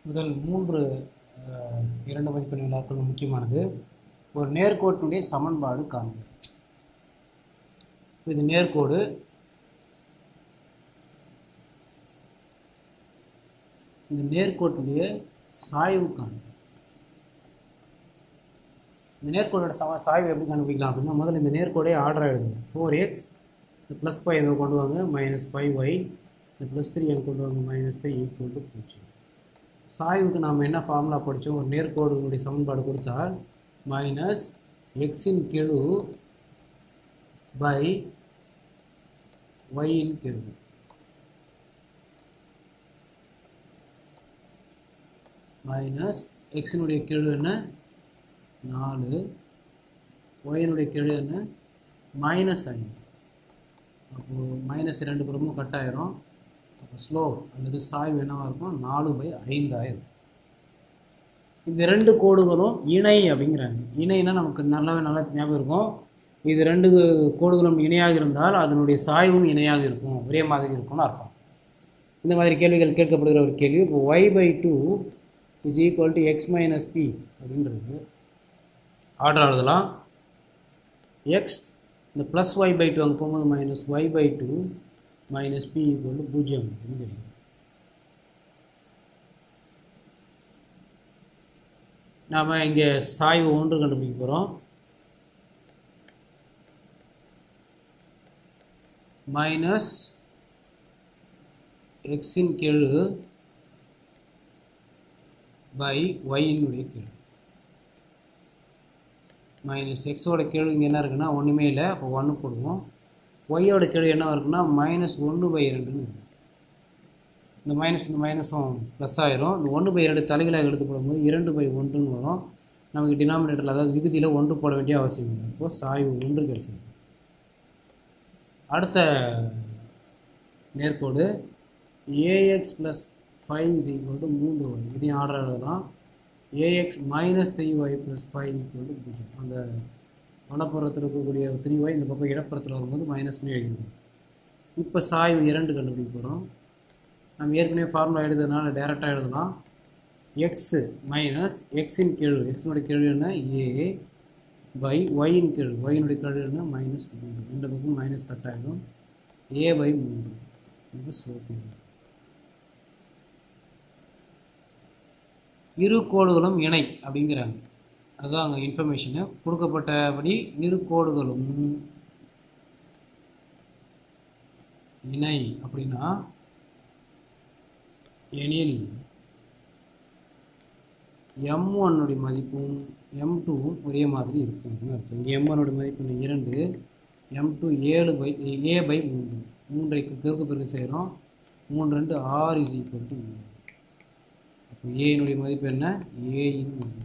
முதல் மூன்று அஹ், இரண்டு மதிப்பெண் வினாக்கள் முக்கியமானது ஒரு நேர்கோட்டினுடைய சமன்பாடு காண்க இது நேர்கோடு இந்த நேர்கோட்டுடைய சாய்வு காண்க இந்த நேர்கோடோட சம சாய்வு எப்படி கண்டுபிடிக்கலாம் அப்படின்னா முதல்ல இந்த நேர்கோடை ஆர்டராக எழுதுங்க ஃபோர் எக்ஸ் இந்த ப்ளஸ் ஃபைவ் இதை கொண்டு வாங்க மைனஸ் ஃபைவ் ஒய் இந்த ப்ளஸ் த்ரீ அங்கே கொண்டு வாங்க மைனஸ் த்ரீ ஈக்குவல் டு பூஜ்ஜியம் சாய்வுக்கு நாம் என்ன ஃபார்முலா படித்தோம் ஒரு நேர்கோடுடைய சமன்பாடு கொடுத்தால் மைனஸ் எக்ஸின் கெழு பை ஒய்யின் கெழு மைனஸ் எக்ஸினுடைய கெழு என்ன நாலு ஒயினுடைய கெழு என்ன மைனஸ் ஐந்து அப்போது மைனஸ் ரெண்டு புறமும் கட் ஆயிரும் அப்போ ஸ்லோ அல்லது சாய்வு என்னவாக இருக்கும் நாலு பை ஐந்தாயிரம் இந்த ரெண்டு கோடுகளும் இணை அப்படிங்கிறாங்க இணைனா நமக்கு நல்லாவே நல்லா ஞாபகம் இருக்கும் இது ரெண்டு கோடுகளும் இணையாக இருந்தால் அதனுடைய சாய்வும் இணையாக இருக்கும் ஒரே மாதிரி இருக்கும்னு அர்த்தம் இந்த மாதிரி கேள்விகள் கேட்கப்படுகிற ஒரு கேள்வி இப்போ y by two is equal to x minus b அப்படின்றது ஆர்டர் எழுதலாம் எக்ஸ் இந்த ப்ளஸ் ஒய் பை டூ அங்கே போகும்போது minus y by two minus b equal to பூஜ்ஜியம் அப்படின்னு கிடைக்கும் நாம் இங்கே சாய்வு ஒன்று கண்டுபிடிக்க போகிறோம் மைனஸ் எக்ஸின் கெழு பை ஒய்யினுடைய கெழு மைனஸ் எக்ஸோட கெழு இங்கே என்ன இருக்குன்னா ஒன்றுமே இல்லை அப்போ ஒன்று போடுவோம் ஒய்யோட கெழு என்ன இருக்குன்னா மைனஸ் ஒன்று பை ரெண்டுன்னு இருக்கு இந்த மைனஸ் இந்த மைனஸும் ப்ளஸ் ஆயிரும் இந்த ஒன்று பை ரெண்டு தலைகளாக எடுத்து போடும்போது இரண்டு பை ஒன்றுன்னு வரும் நமக்கு டினாமினேட்டரில் அதாவது விகுதியில் ஒன்று போட வேண்டிய அவசியம் இல்லை இப்போது சாய்வு ஒன்று கிடைச்சிருக்கு அடுத்த நேர்கோடு a x plus five is equal to மூன்று ஒய் இதையும் ஆர்டர் எழுதலாம் a x minus three y plus five equal to பூஜ்ஜியம் அந்த வலப்புறத்தில் இருக்கக்கூடிய த்ரீ ஒய் இந்த பக்கம் இடப்புறத்தில் வரும்போது மைனஸ்னு எழுதிருக்கோம் இப்போ சாய்வு இரண்டு கண்டுபிடிக்க போகிறோம் நம்ம ஏற்கனவே ஃபார்முலா எழுதுறதுனால டேரெக்டாக எழுதலாம் எக்ஸு மைனஸ் எக்ஸின் கீழ் எக்ஸினுடைய கீழ் என்ன ஏ பை ஒயின் கீழ் ஒயினுடைய கீழ் என்ன மைனஸ் மூன்று இந்த பக்கம் மைனஸ் கட் ஆகிடும் ஏ பை மூன்று இது சோப்பு இரு கோடுகளும் இணை அப்படிங்கிறாங்க அதுதான் அங்கே இன்ஃபர்மேஷனு கொடுக்கப்பட்டபடி இரு கோடுகளும் இணை அப்படின்னா எனில் எம் ஒன்னுடைய மதிப்பும் எம் டூவும் ஒரே மாதிரி இருக்கும் அர்த்தம் இங்கே எம் ஒன்னுடைய மதிப்பு இரண்டு எம் டூ ஏழு பை ஏ பை மூன்று மூன்றை கிழக்கு பிறகு செய்கிறோம் மூன்று ரெண்டு ஆறு இஸ் ஈக்குவல் டு ஏ அப்போ ஏயினுடைய மதிப்பு என்ன ஏயின் மதிப்பு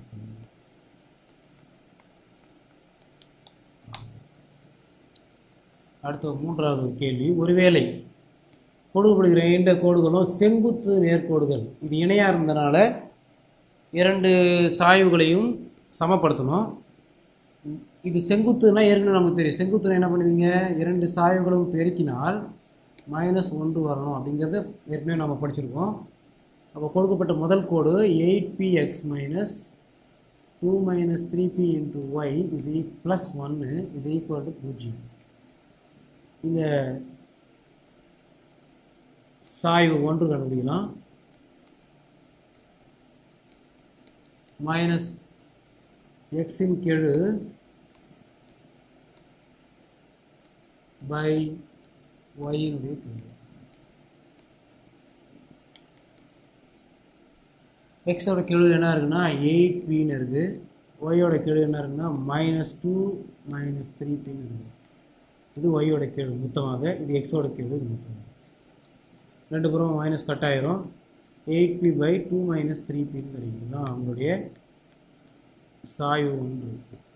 அடுத்த மூன்றாவது ஒரு கேள்வி ஒருவேளை கொடுக்கப்படுகிற இந்த கோடுகளும் செங்குத்து நேர்கோடுகள் இது இணையாக இருந்தனால இரண்டு சாய்வுகளையும் சமப்படுத்தணும் இது செங்குத்துனா ஏற்கனவே நமக்கு தெரியும் செங்குத்துனா என்ன பண்ணுவீங்க இரண்டு சாய்வுகளும் பெருக்கினால் மைனஸ் ஒன்று வரணும் அப்படிங்கிறத ஏற்கனவே நம்ம படிச்சிருக்கோம் அப்போ கொடுக்கப்பட்ட முதல் கோடு eight b x minus two minus three b into y is e plus ஒன்று இஸ் ஈக்குவல் டு பூஜ்ஜியம் இந்த சாய்வு ஒன்று கண்டுபிடிக்கலாம் மைனஸ் எக்ஸின் கெழு பை ஒயினுடைய கெழு எக்ஸோட கெழு என்ன இருக்குன்னா எயிட் பின்னு இருக்குது ஒய்யோட கெழு என்ன இருக்குன்னா மைனஸ் டூ மைனஸ் த்ரீ பின்னு இருக்குது இது ஒய்யோட கெழு மொத்தமாக இது எக்ஸோட கெழு இது மொத்தமாக ரெண்டு புறம் மைனஸ் கட் ஆயிரும் eight b by two minus three பின்னு கிடைக்கும் தான் அவங்களுடைய சாய்வு ஒன்று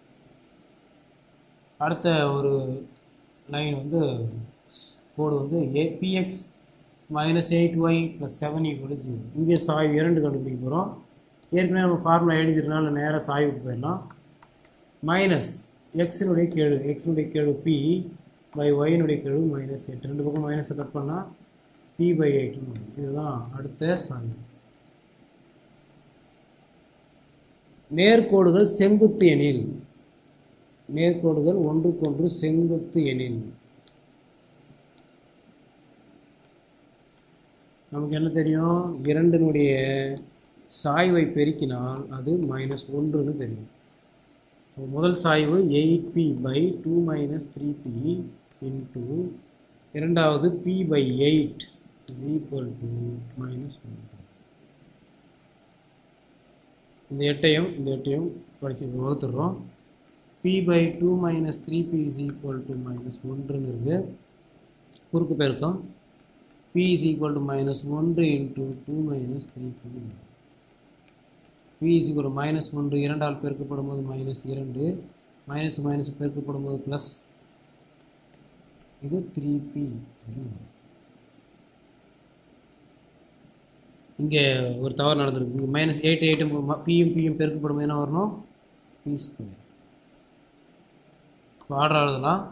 அடுத்த ஒரு லைன் வந்து கோடு வந்து a b x minus eight y plus seven equal zero இங்கே சாய்வு இரண்டு கண்டுபிடிக்க போகிறோம் ஏற்கனவே நம்ம ஃபார்முலா எழுதிறதுனால நேராக சாய்வுக்கு போயிடலாம் மைனஸ் எக்ஸினுடைய கேழு எக்ஸினுடைய கேழு பி பை ஒயினுடைய கெழு மைனஸ் எயிட் ரெண்டு பக்கம் மைனஸை கட் பண்ணால் பி பை எயிட்னு வரும் இதுதான் அடுத்த சாய்வு நேர்கோடுகள் செங்குத்து எனில் நேர்கோடுகள் ஒன்றுக்கொன்று செங்குத்து எனில் நமக்கு என்ன தெரியும் இரண்டினுடைய சாய்வை பெருக்கினால் அது மைனஸ் ஒன்றுன்னு தெரியும் So, முதல் சாய்வு eight b by two minus three b into இரண்டாவது b by eight is equal to minus one இந்த எட்டையும் இந்த எட்டையும் படித்து வகுத்துடுறோம் b by two minus three b is equal to minus ஒன்றுன்னு இருக்குது குறுக்கு பெருக்கம் b is equal to minus ஒன்று into two minus three b b is equal minus ஒன்று இரண்டால் பெருக்கப்படும் போது மைனஸ் இரண்டு மைனஸ் மைனஸ் பெருக்கப்படும் போது ப்ளஸ் இது த்ரீ பி இங்கே ஒரு தவறு நடந்திருக்கு இங்கே மைனஸ் எயிட் எயிட்டும் பியும் பியும் பெருக்கப்படும் போது என்ன வரணும் பி ஸ்கொயர் இப்போ ஆர்டர் ஆகுதுலாம்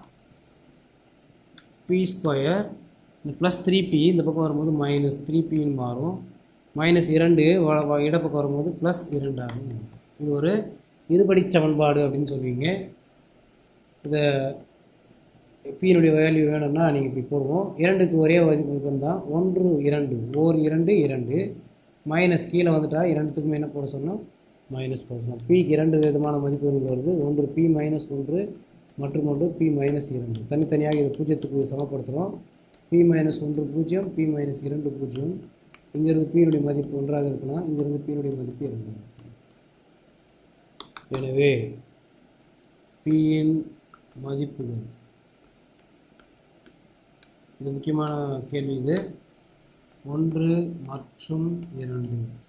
பி ஸ்கொயர் இந்த ப்ளஸ் த்ரீ பி இந்த பக்கம் வரும்போது மைனஸ் த்ரீ பின்னு மாறும் மைனஸ் இரண்டு வ- வ- இடப்பக்கம் வரும்போது ப்ளஸ் இரண்டு ஆகும் இது ஒரு இருபடி சமன்பாடு அப்படின்னு சொல்லுவீங்க இதை பியினுடைய வேல்யூ வேணும்னா நீங்கள் இப்படி போடுவோம் இரண்டுக்கு ஒரே மதிப்பு தான் ஒன்று இரண்டு ஓர் இரண்டு இரண்டு மைனஸ் கீழே வந்துட்டா இரண்டுத்துக்குமே என்ன போட சொன்னோம் மைனஸ் போட சொன்னோம் பிக்கு இரண்டு விதமான மதிப்புகள் வருது ஒன்று பி மைனஸ் ஒன்று மற்றும் ஒன்று பி மைனஸ் இரண்டு தனித்தனியாக இதை பூஜ்ஜியத்துக்கு சமப்படுத்துகிறோம் பி மைனஸ் ஒன்று பூஜ்ஜியம் பி மைனஸ் இரண்டு பூஜ்ஜியம் இங்கிருந்து பியினுடைய மதிப்பு ஒன்றாக இருக்குன்னா இங்கிருந்து பியினுடைய மதிப்பு இரண்டு எனவே பியின் மதிப்புகள் இது முக்கியமான கேள்வி இது ஒன்று மற்றும் இரண்டு